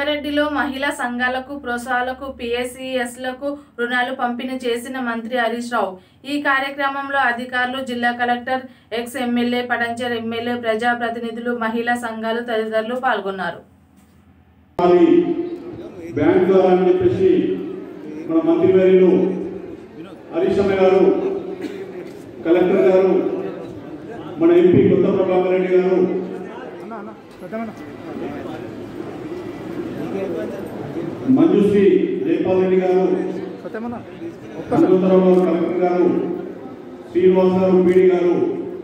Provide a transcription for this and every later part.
సంగారెడ్డిలో మహిళా సంఘాలకు ప్రోత్సాహాలకు పిఎస్సిఎస్లకు రుణాలు పంపిణీ చేసిన మంత్రి హరీష్ రావు ఈ కార్యక్రమంలో అధికారులు జిల్లా కలెక్టర్ ఎక్స్ ఎమ్మెల్యే పడంచర్ ఎమ్మెల్యే ప్రజాప్రతినిధులు మహిళా సంఘాలు తదితరులు పాల్గొన్నారు అది బ్యాంక్ ద్వారా అని చెప్పేసి మన మంత్రివర్యులు హరీష్ అన్న గారు కలెక్టర్ గారు మన ఎంపీ కొత్త ప్రభాకర్ రెడ్డి గారు మంజుశ్రీ జైపాల్ రెడ్డి గారు హనుమంతరావు గారు కలెక్టర్ గారు శ్రీనివాస్ గారు పీడి గారు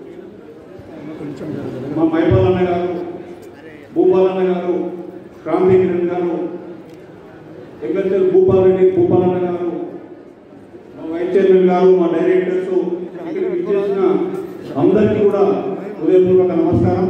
మా మైపాల్ అన్న గారు భూపాల్ అన్న గారు క్రాంతి కిరణ్ గారు ఎమ్మెల్సీ భూపాల్ రెడ్డి భూపాల్ అన్న గారు మా వైస్ చైర్మన్ గారు మా డైరెక్టర్స్ ఇక్కడికి విచ్చేసిన అందరికీ కూడా హృదయపూర్వక నమస్కారం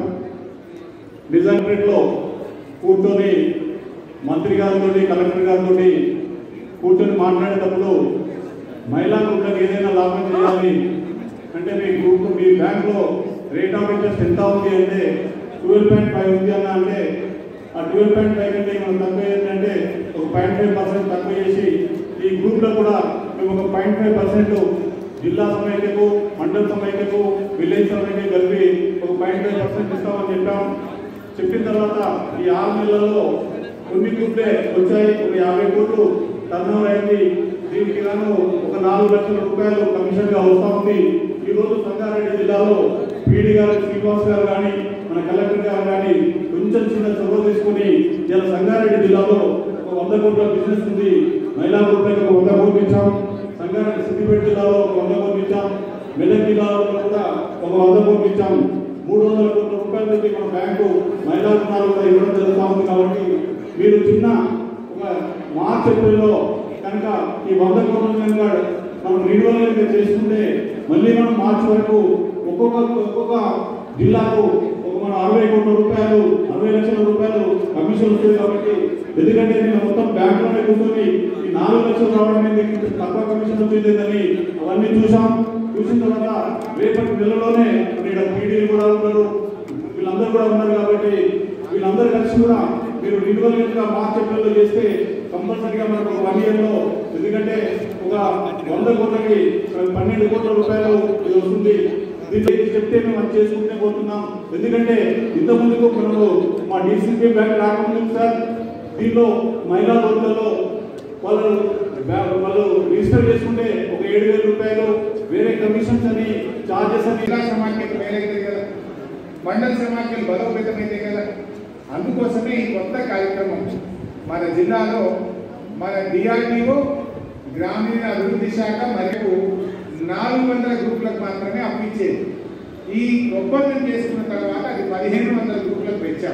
నిజాంపేటలో కూర్చొని మంత్రి గారితో కలెక్టర్ గారితో కూర్చొని మాట్లాడేటప్పుడు మహిళా గ్రూప్లకు ఏదైనా లాభం చేయాలి అంటే మీ గ్రూప్ మీ బ్యాంక్లో రేట్ ఆఫ్ ఇంట్రెస్ట్ ఎంత ఉంది అంటే ట్వెల్వ్ పాయింట్ ఫైవ్ ఉంది అన్న అంటే ఆ ట్వెల్వ్ పాయింట్ ఫైవ్ కంటే మనం తక్కువ ఏంటంటే ఒక పాయింట్ ఫైవ్ పర్సెంట్ తక్కువ చేసి ఈ గ్రూప్లో కూడా మేము ఒక పాయింట్ ఫైవ్ పర్సెంట్ జిల్లా సమైక్యకు మండల సమైక్యకు విలేజ్ సమైక్యకు కలిపి ఒక పాయింట్ ఫైవ్ పర్సెంట్ ఇస్తామని చెప్పాం చెప్పిన తర్వాత ఈ ఆరు నెలల్లో కొన్ని గ్రూప్లే వచ్చాయి ఒక యాభై కోట్లు టర్న్ అయింది దీనికి గాను ఒక నాలుగు లక్షల రూపాయలు కమిషన్ గా వస్తా ఉంది ఈ రోజు సంగారెడ్డి జిల్లాలో పీడి గారు శ్రీనివాస్ గారు కానీ మన కలెక్టర్ గారు కానీ కొంచెం చిన్న చొరవ తీసుకుని ఇలా సంగారెడ్డి జిల్లాలో ఒక వంద కోట్ల బిజినెస్ ఉంది మహిళా గ్రూప్లకు ఒక వంద కోట్లు ఇచ్చాం సంగారెడ్డి సిద్దిపేట జిల్లాలో ఒక వంద కోట్లు ఇచ్చాం మెదక్ జిల్లాలో కూడా ఒక వంద కోట్లు ఇచ్చాం మూడు వందల కోట్ల రూపాయల నుంచి మన బ్యాంకు మహిళా రుణాలు కూడా ఇవ్వడం జరుగుతూ ఉంది కాబట్టి మీరు చిన్న ఒక మార్చ్ ఏప్రిల్లో కనుక ఈ వంద కోట్ల కనుక మనం రెన్యువల్ కనుక చేసుకుంటే మళ్ళీ మనం మార్చి వరకు ఒక్కొక్క ఒక్కొక్క జిల్లాకు ఒక మన అరవై కోట్ల రూపాయలు అరవై లక్షల రూపాయలు కమిషన్ వస్తుంది కాబట్టి ఎందుకంటే నేను మొత్తం బ్యాంకులోనే కూర్చొని ఈ నాలుగు లక్షలు రావడం ఏంటి తక్కువ కమిషన్ వచ్చింది అని అవన్నీ చూసాం చూసిన తర్వాత రేపటి నెలలోనే ఇక్కడ పీడీలు కూడా ఉన్నారు వీళ్ళందరూ కూడా ఉన్నారు కాబట్టి వీళ్ళందరూ కలిసి కూడా మీరు రెన్యువల్ కనుక మార్చ్ ఏప్రిల్లో చేస్తే కంపల్సరీగా మనకు ఒక వన్ ఇయర్లో ఎందుకంటే ఒక వంద కోట్లకి పన్నెండు కోట్ల రూపాయలు ఇది వస్తుంది దీంట్లో ఇది చెప్తే మేము అది చేసుకుంటే పోతున్నాం ఎందుకంటే ఇంత ముందుకు మనము మా డీసీపీ బ్యాంక్ రాకముందు సార్ దీంట్లో మహిళా లోన్లలో వాళ్ళు బ్యా- వాళ్ళు రిజిస్టర్ చేసుకుంటే ఒక ఏడు వేల రూపాయలు వేరే కమిషన్స్ అని చార్జెస్ అని జిల్లా సమాఖ్యలు మేలైతే కదా మండల సమాఖ్యలు బలోపేతమైతే కదా అందుకోసమే ఈ కొత్త కార్యక్రమం మన జిల్లాలో మన డిఆర్డిఓ గ్రామీణ అభివృద్ధి శాఖ మరియు నాలుగు వందల గ్రూపులకు మాత్రమే అప్పించేది ఈ ఒప్పందం చేసుకున్న తర్వాత అది పదిహేను వందల గ్రూపులకు పెంచాం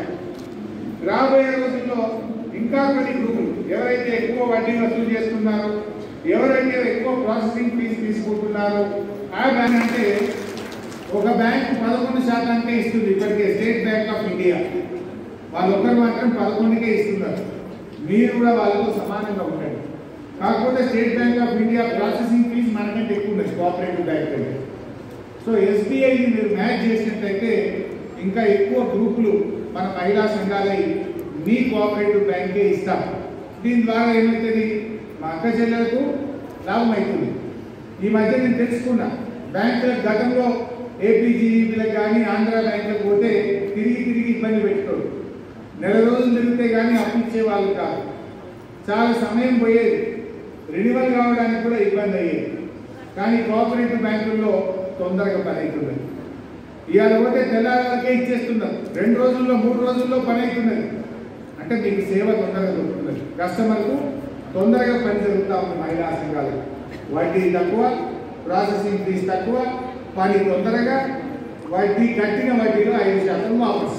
రాబోయే రోజుల్లో ఇంకా కొన్ని గ్రూపులు ఎవరైతే ఎక్కువ వడ్డీ వసూలు చేస్తున్నారో ఎవరైతే ఎక్కువ ప్రాసెసింగ్ ఫీజు తీసుకుంటున్నారో ఆ బ్యాంక్ అంటే ఒక బ్యాంక్ పదకొండు శాతానికే ఇస్తుంది ఇప్పటికే స్టేట్ బ్యాంక్ ఆఫ్ ఇండియా వాళ్ళు ఒక్కరు మాత్రం పదకొండుకే ఇస్తున్నారు మీరు కూడా వాళ్ళతో సమానంగా ఉండండి కాకపోతే State Bank of India processing fee మనకంటే ఎక్కువ ఉన్నది కోఆపరేటివ్ బ్యాంక్ దగ్గర సో ఎస్బీఐని మీరు మ్యాచ్ చేసినట్టయితే ఇంకా ఎక్కువ గ్రూపులు మన మహిళా సంఘాలై మీ కోఆపరేటివ్ బ్యాంకే ఇస్తాం దీని ద్వారా ఏమవుతుంది మా అక్క చెల్లెలకు లాభం అవుతుంది ఈ మధ్య నేను తెలుసుకున్నా బ్యాంకుల గతంలో ఏపీజీబీలకు కానీ ఆంధ్ర బ్యాంకులకు పోతే తిరిగి తిరిగి ఇబ్బంది పెట్టుకోడు నెల రోజులు తిరిగితే కానీ అప్పు ఇచ్చే వాళ్ళు కాదు చాలా సమయం పోయేది రెన్యువల్ కావడానికి కూడా ఇబ్బంది అయ్యేది కానీ కోఆపరేటివ్ బ్యాంకుల్లో తొందరగా పని అవుతున్నది ఇవాళ పోతే తెల్లారికే ఇచ్చేస్తున్నాం రెండు రోజుల్లో మూడు రోజుల్లో పని అవుతున్నది అంటే మీకు సేవ తొందరగా దొరుకుతున్నది కస్టమర్కు తొందరగా పని జరుగుతూ ఉంది మహిళా సంఘాలకు వడ్డీ తక్కువ ప్రాసెసింగ్ ఫీజు తక్కువ పని తొందరగా వడ్డీ కట్టిన వడ్డీలో ఐదు శాతం వాపస్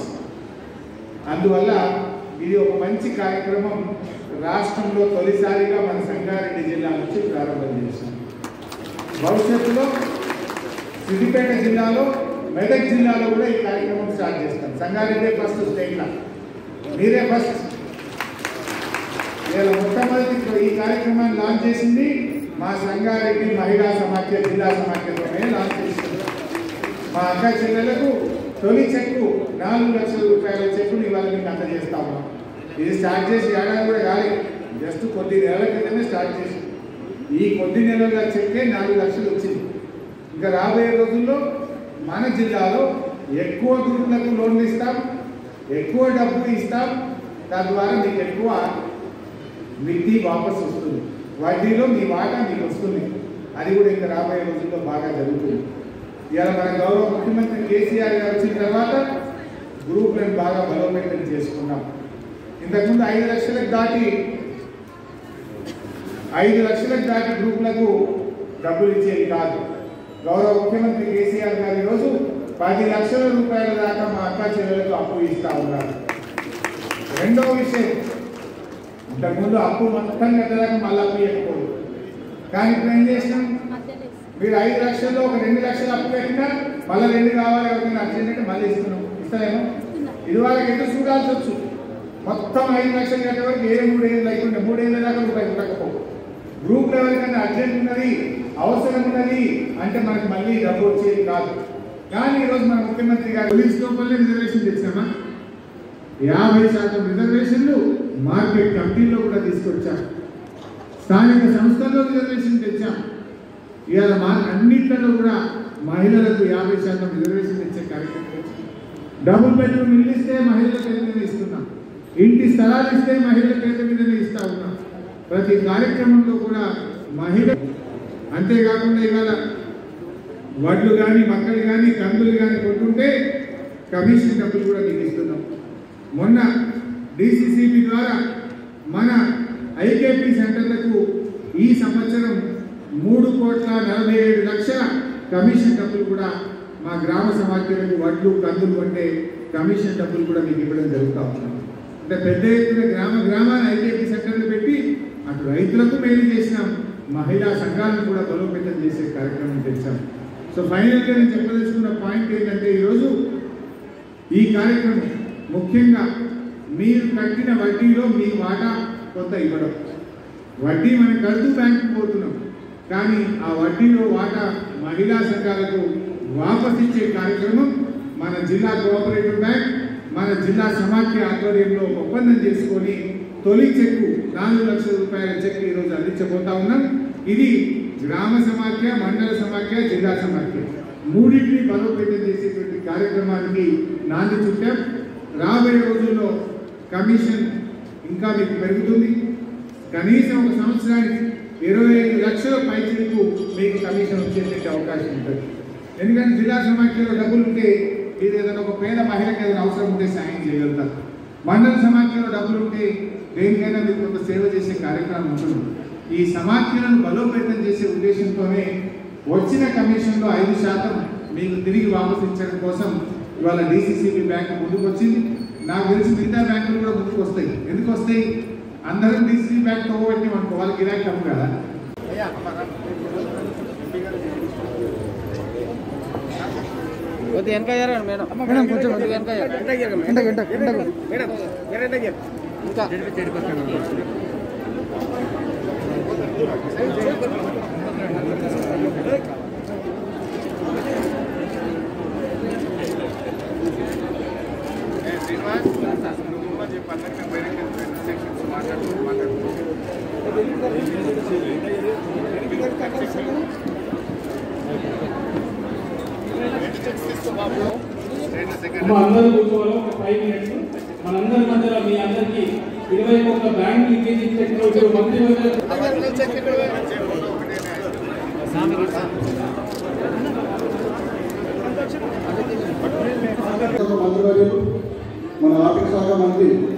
అందువల్ల ఇది ఒక మంచి కార్యక్రమం రాష్ట్రంలో తొలిసారిగా మన సంగారెడ్డి జిల్లా నుంచి ప్రారంభం చేశాం భవిష్యత్తులో సిద్దిపేట జిల్లాలో మెదక్ జిల్లాలో కూడా ఈ కార్యక్రమం స్టార్ట్ చేస్తాం సంగారెడ్డి ఫస్ట్ స్టేట్లో మీరే ఫస్ట్ నేను మొట్టమొదటి ఈ కార్యక్రమాన్ని లాంచ్ చేసింది మా సంగారెడ్డి మహిళా సమాఖ్య జిల్లా సమాఖ్యతోనే లాంచ్ చేసింది మా అక్క చెల్లెలకు తొలి చెక్కు నాలుగు లక్షల రూపాయల చెక్కుని ఇవాళ మీకు అందజేస్తా ఉన్నాం ఇది స్టార్ట్ చేసి ఏడాది కూడా కాలేదు జస్ట్ కొద్ది నెలల క్రితమే స్టార్ట్ చేసి ఈ కొద్ది నెలలుగా చెప్తే నాలుగు లక్షలు వచ్చింది ఇంకా రాబోయే రోజుల్లో మన జిల్లాలో ఎక్కువ గ్రూపులకు లోన్లు ఇస్తాం ఎక్కువ డబ్బు ఇస్తాం తద్వారా మీకు ఎక్కువ మిత్తి వాపస్ వస్తుంది వడ్డీలో మీ వాటా మీకు వస్తుంది అది కూడా ఇంకా రాబోయే రోజుల్లో బాగా జరుగుతుంది ఇవాళ మన గౌరవ ముఖ్యమంత్రి కేసీఆర్ గారు వచ్చిన తర్వాత గ్రూపులను బాగా బలోపేతం చేసుకున్నాం ఇంతకుముందు ఐదు లక్షలకు దాటి ఐదు లక్షలకు దాటి గ్రూపులకు డబ్బులు ఇచ్చేది కాదు గౌరవ ముఖ్యమంత్రి కేసీఆర్ గారు ఈరోజు పది లక్షల రూపాయల దాకా మా అక్క చెల్లెలకు అప్పు ఇస్తా ఉన్నారు రెండవ విషయం ఇంతకుముందు అప్పు మొత్తం కట్టడానికి మళ్ళీ అప్పు ఇవ్వకూడదు కానీ ఇప్పుడు ఏం చేసినాం మీరు ఐదు లక్షల్లో ఒక రెండు లక్షలు అప్పు పెట్టినా మళ్ళీ రెండు కావాలి ఎవరికైనా అర్జెంట్ అంటే మళ్ళీ ఇస్తున్నాం ఇస్తారేమో ఇది వాళ్ళకి ఎందుకు చూడాల్సి వచ్చు మొత్తం ఐదు లక్షలు కట్టే వరకు ఏ మూడేళ్ళు లేకుండా మూడేళ్ళ దాకా రూపాయలు ఉండకపోవు గ్రూప్ ఎవరికైనా అర్జెంట్ ఉన్నది అవసరం ఉన్నది అంటే మనకి మళ్ళీ డబ్బు వచ్చేది కాదు కానీ ఈరోజు మన ముఖ్యమంత్రి గారు పోలీస్ లోపలనే రిజర్వేషన్ తెచ్చామా యాభై శాతం రిజర్వేషన్లు మార్కెట్ కమిటీలో కూడా తీసుకొచ్చాం స్థానిక సంస్థల్లో రిజర్వేషన్ తెచ్చాం ఇవాళ మా అన్నిట్లలో కూడా మహిళలకు యాభై శాతం రిజర్వేషన్ ఇచ్చే కార్యక్రమం తెచ్చాం డబుల్ బెడ్రూమ్ ఇల్లు ఇస్తే మహిళల పేరు మీద ఇస్తున్నాం ఇంటి స్థలాలు ఇస్తే మహిళల పేరు మీదనే ఇస్తా ఉన్నాం ప్రతి కార్యక్రమంలో కూడా మహిళ అంతేకాకుండా ఇవాళ వడ్లు కానీ మక్కలు కానీ కందులు కానీ కొంటుంటే కమిషన్ డబ్బులు కూడా మీకు ఇస్తున్నాం మొన్న డిసిసిబి ద్వారా మన ఐకేపీ సెంటర్లకు ఈ సంవత్సరం మూడు కోట్ల నలభై ఏడు లక్షల కమిషన్ డబ్బులు కూడా మా గ్రామ సమాఖ్యలకు వడ్లు కందులు అంటే కమిషన్ డబ్బులు కూడా మీకు ఇవ్వడం జరుగుతూ ఉన్నాం అంటే పెద్ద ఎత్తున గ్రామ గ్రామాన ఐకేపీ సెంటర్లు పెట్టి అటు రైతులకు మేలు చేసినాం మహిళా సంఘాలను కూడా బలోపేతం చేసే కార్యక్రమం తెచ్చాం సో ఫైనల్గా నేను చెప్పదలుచుకున్న పాయింట్ ఏంటంటే ఈరోజు ఈ కార్యక్రమం ముఖ్యంగా మీరు కట్టిన వడ్డీలో మీ వాటా కొంత ఇవ్వడం వడ్డీ మనం కడుతూ బ్యాంకుకు పోతున్నాం కానీ ఆ వడ్డీలో వాటా మహిళా సంఘాలకు వాపస్ ఇచ్చే కార్యక్రమం మన జిల్లా కోఆపరేటివ్ బ్యాంక్ మన జిల్లా సమాఖ్య ఆధ్వర్యంలో ఒక ఒప్పందం చేసుకొని తొలి చెక్కు నాలుగు లక్షల రూపాయల చెక్ ఈరోజు అందించబోతా ఉన్నాం ఇది గ్రామ సమాఖ్య మండల సమాఖ్య జిల్లా సమాఖ్య మూడింటిని బలోపేతం చేసేటువంటి కార్యక్రమానికి నాంది చుట్టాం రాబోయే రోజుల్లో కమిషన్ ఇంకా మీకు పెరుగుతుంది కనీసం ఒక సంవత్సరానికి ఇరవై ఐదు లక్షల పైచలకు మీకు కమిషన్ వచ్చేటువంటి అవకాశం ఉంటుంది ఎందుకంటే జిల్లా సమాఖ్యలో డబ్బులు ఉంటే మీరు ఏదైనా ఒక పేద మహిళకి ఏదైనా అవసరం ఉంటే సాయం చేయగలుగుతారు మండల సమాఖ్యలో డబ్బులు ఉంటే దేనికైనా మీరు కొంత సేవ చేసే కార్యక్రమం ఉంటుంది ఈ సమాఖ్యలను బలోపేతం చేసే ఉద్దేశంతోనే వచ్చిన కమిషన్లో ఐదు శాతం మీకు తిరిగి వాపసు ఇచ్చడం కోసం ఇవాళ డిసిసిబి బ్యాంక్ ముందుకు వచ్చింది నాకు తెలిసి మిగతా బ్యాంకులు కూడా ముందుకు వస్తాయి ఎందుకు వస్తాయి అందరం డిసిసి బ్యాంక్ తోబెట్టి మనకు వాళ్ళకి గిరాకీ తప్పు కదా కొద్ది వెనక జరగండి మేడం మేడం కొంచెం కొద్దిగా వెనక జరగండి. ఇంకా అమ్మ అందరూ కూర్చోవాలి ఒక ఫైవ్ మినిట్స్ మనందరి మధ్యలో మీ అందరికి ఇరవై ఒక్క బ్యాంక్ లీకేజ్ ఇచ్చేటువంటి మంత్రి మంత్రివర్యులు మన ఆర్థిక శాఖ మంత్రి